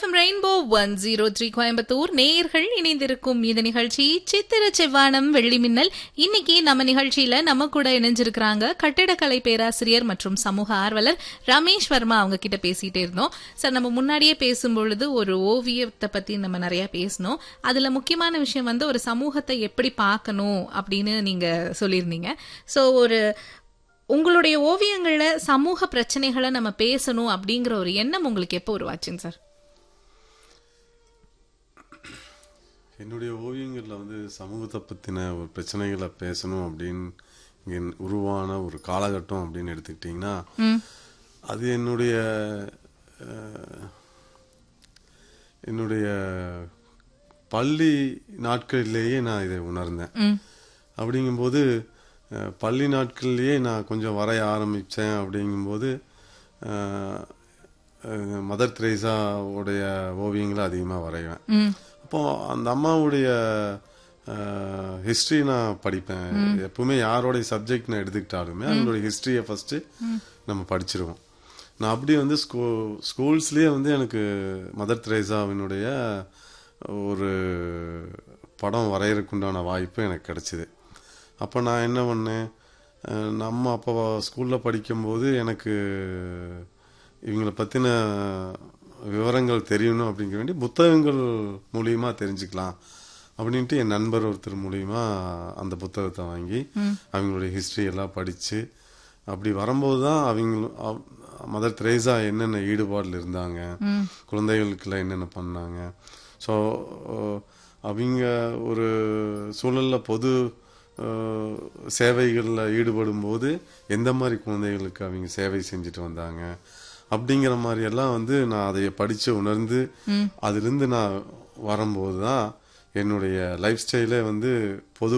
FM rainbow one zero three Coimbatore நேயர்கள் இணைந்திருக்கும் இந்த நிகழ்ச்சி சித்திர செவ்வானம் வெள்ளி மின்னல் இன்னைக்கு நம்ம நிகழ்ச்சியில நம்ம கூட இணைஞ்சிருக்கிறாங்க கட்டிடக்கலை பேராசிரியர் மற்றும் சமூக ஆர்வலர் ரமேஷ் வர்மா அவங்க கிட்ட பேசிட்டே இருந்தோம் சார் நம்ம முன்னாடியே பேசும்பொழுது ஒரு ஓவியத்தை பத்தி நம்ம நிறைய பேசணும் அதுல முக்கியமான விஷயம் வந்து ஒரு சமூகத்தை எப்படி பார்க்கணும் அப்படின்னு நீங்க சொல்லியிருந்தீங்க சோ ஒரு உங்களுடைய ஓவியங்கள்ல சமூக பிரச்சனைகளை நம்ம பேசணும் அப்படிங்கிற ஒரு எண்ணம் உங்களுக்கு எப்போ உருவாச்சுங்க சார் என்னுடைய ஓவியங்களில் வந்து சமூகத்தை பற்றின ஒரு பிரச்சனைகளை பேசணும் அப்படின்னு இங்கே உருவான ஒரு காலகட்டம் அப்படின்னு எடுத்துக்கிட்டிங்கன்னா அது என்னுடைய அஹ், என்னுடைய பள்ளி நாட்களிலேயே நான் இதை உணர்ந்தேன் ம் அப்படிங்கும்போது அஹ், பள்ளி நாட்கள்லேயே நான் கொஞ்சம் வரைய ஆரம்பித்தேன் அப்படிங்கும்போது அஹ், அஹ், மதர் தெரேசாவுடைய ஓவியங்களை அதிகமாக வரைவேன் ம் அப்போ அந்த அம்மாவுடைய ஹிஸ்டரி நான் படிப்பேன் எப்பவுமே யாரோடைய சப்ஜெக்ட் நான் எடுத்துக்கிட்டாலுமே அவங்களுடைய ஹிஸ்டரியை ஃபர்ஸ்ட் நம்ம படிச்சிருவோம் நான் அப்படி வந்து ஸ்கூ ஸ்கூல்ஸ்லேயே வந்து எனக்கு மதர் தெரேசாவினுடைய ஒரு படம் வரையறதுக்குண்டான வாய்ப்பு எனக்கு கிடைச்சிது அப்போ நான் என்ன பண்ணேன் அஹ் நம்ம அப்போ ஸ்கூலில் படிக்கும்போது எனக்கு இவங்களை பற்றின விவரங்கள் தெரியணும் அப்படிங்கிற வேண்டி புத்தகங்கள் மூலியமா தெரிஞ்சுக்கலாம் அப்படின்ட்டு என் நண்பர் ஒருத்தர் மூலியமா அந்த புத்தகத்தை வாங்கி அவங்களுடைய ஹிஸ்டரி எல்லாம் படித்து அப்படி வரும்போது தான் அவங்க மதர் தெரேசா என்னென்ன ஈடுபாடில் இருந்தாங்க குழந்தைகளுக்கெல்லாம் என்னென்ன பண்ணாங்க ஸோ அவங்க ஒரு சூழலில் பொது அஹ், சேவைகளில் ஈடுபடும் போது எந்த மாதிரி குழந்தைகளுக்கு அவங்க சேவை செஞ்சுட்டு வந்தாங்க அப்படிங்கிற மாதிரி எல்லாம் வந்து நான் அதை படித்து உணர்ந்து அதிலிருந்து நான் வரும்போது தான் என்னுடைய லைஃப் ஸ்டைலே வந்து பொது